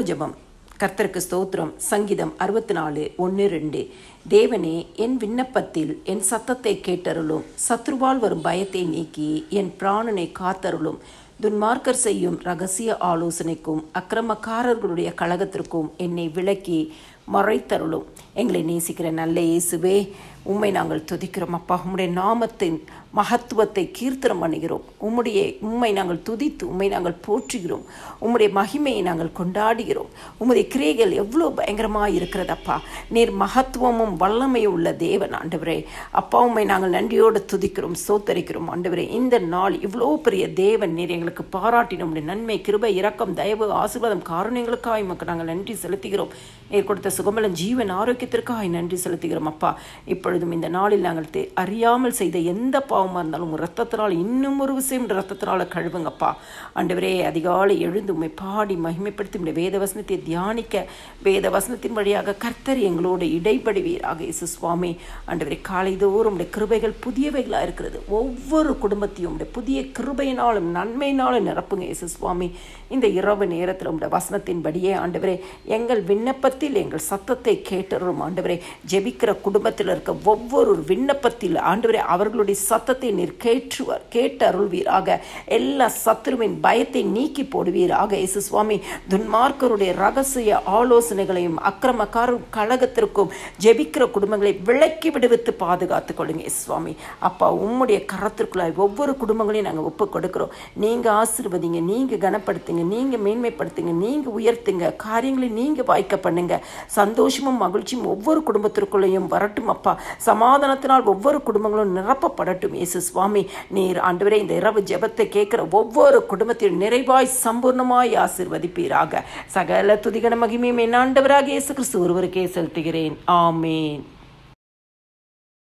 ஜெபம் கர்த்தருக்கு ஸ்தோத்திரம் சங்கீதம் அறுபத்தி நாலு ஒன்று ரெண்டு தேவனே என் விண்ணப்பத்தில் என் சத்தத்தை கேட்டருளும் சத்ருவால் வரும் பயத்தை நீக்கி என் பிராணனை காத்தருளும் துன்மார்க்கர் செய்யும் ரகசிய ஆலோசனைக்கும் அக்கிரமக்காரர்களுடைய கழகத்திற்கும் என்னை விலக்கி மறைத்தருளும் எங்களை நேசிக்கிற நல்ல இயேசுவே உம்மை நாங்கள் துதிக்கிறோம் அப்பா உம்முடைய நாமத்தின் மகத்துவத்தை கீர்த்தனம் பண்ணுகிறோம் உம்முடைய உம்மை நாங்கள் துதித்து உம்மை நாங்கள் போற்றுகிறோம் உம்முடைய மகிமையை நாங்கள் கொண்டாடுகிறோம் உம்முடைய கிரியைகள் எவ்வளோ பயங்கரமாக இருக்கிறதப்பா நீர் மகத்துவமும் வல்லமையும் உள்ள தேவன் ஆண்டவரே அப்பா உம்மை நாங்கள் நன்றியோடு துதிக்கிறோம் சோத்தரிக்கிறோம் ஆண்டவரே இந்த நாள் இவ்வளோ பெரிய தேவன் நீர் எங்களுக்கு பாராட்டின உம்முடைய நன்மை கிருபை இரக்கம் தயவு ஆசீர்வாதம் காரணங்களுக்காக எமக்கு நாங்கள் நன்றி செலுத்துகிறோம் நீர் கொடுத்த சுகமலம் ஜீவன் ஆரோக்கியத்திற்காக நன்றி செலுத்துகிறோம் அப்பா இப்பொழுதும் இந்த நாளில் நாங்கள் தே- அறியாமல் செய்த எந்த பாவமாக இருந்தாலும் உங்கள் ரத்தத்தினால் இன்னும் ஒரு விஷயம் இந்த ரத்தத்தினால கழுவுங்கப்பா ஆண்டவரே அதிகாலை எழுந்து உம்மை பாடி மகிமைப்படுத்தி உடைய வேத வசனத்தை தியானிக்க வேத வசனத்தின் வழியாக கர்த்தர் எங்களோடு இடைப்படுவீராக இயேசு சுவாமி ஆண்டவரே காலைதோறும் உடைய கிருபைகள் புதியவைகளாக இருக்கிறது ஒவ்வொரு குடும்பத்தையும் உடைய புதிய கிருபையினாலும் நன்மையினாலும் நிரப்புங்க இயேசு சுவாமி இந்த இரவு நேரத்தில் உடைய வசனத்தின்படியே ஆண்டவரே எங்கள் விண்ணப்பத்தில் எங்கள் சத்தத்தை கேட்டரும் ஆண்டவரே ஜெபிக்கிற குடும்பத்தில் இருக்க ஒவ்வொரு விண்ணப்பத்தில் ஆண்டவரே அவர்களுடைய சத்தத்தை நீர் கேற்றுவார் கேட்டு அருள்வீராக எல்லா சத்துருவின் பயத்தை நீக்கி போடுவீராக இயேசு சுவாமி துன்மார்க்கருடைய ரகசிய ஆலோசனைகளையும் அக்கிரமக்கார கழகத்திற்கும் ஜெபிக்கிற குடும்பங்களை விலக்கி விடுவித்து பாதுகாத்துக் கொள்ளுங்க இயேசு சுவாமி அப்பா உம்முடைய கரத்திற்குள்ளாய் ஒவ்வொரு குடும்பங்களையும் நாங்கள் ஒப்பு கொடுக்கிறோம் நீங்கள் ஆசீர்வதிங்க நீங்கள் கனப்படுத்துங்க நீங்கள் மேன்மைப்படுத்துங்க நீங்கள் உயர்த்துங்க காரியங்களை நீங்கள் வாய்க்க பண்ணுங்க சந்தோஷமும் மகிழ்ச்சியும் ஒவ்வொரு குடும்பத்திற்குள்ளேயும் வரட்டும் அப்பா சமாதானத்தினால் ஒவ்வொரு குடும்பங்களும் நிரப்பப்படட்டும் இயேசு சுவாமி நீர் ஆண்டவரே இந்த இரவு ஜெபத்தை கேட்கிற ஒவ்வொரு குடும்பத்தில் நிறைவாய் சம்பூர்ணமாய் ஆசீர்வதிப்பீராக சகல துதிகன மகிமையும் என் ஆண்டவராக இயேசு கிறிஸ்து ஒருவருக்கே செலுத்துகிறேன் ஆமேன்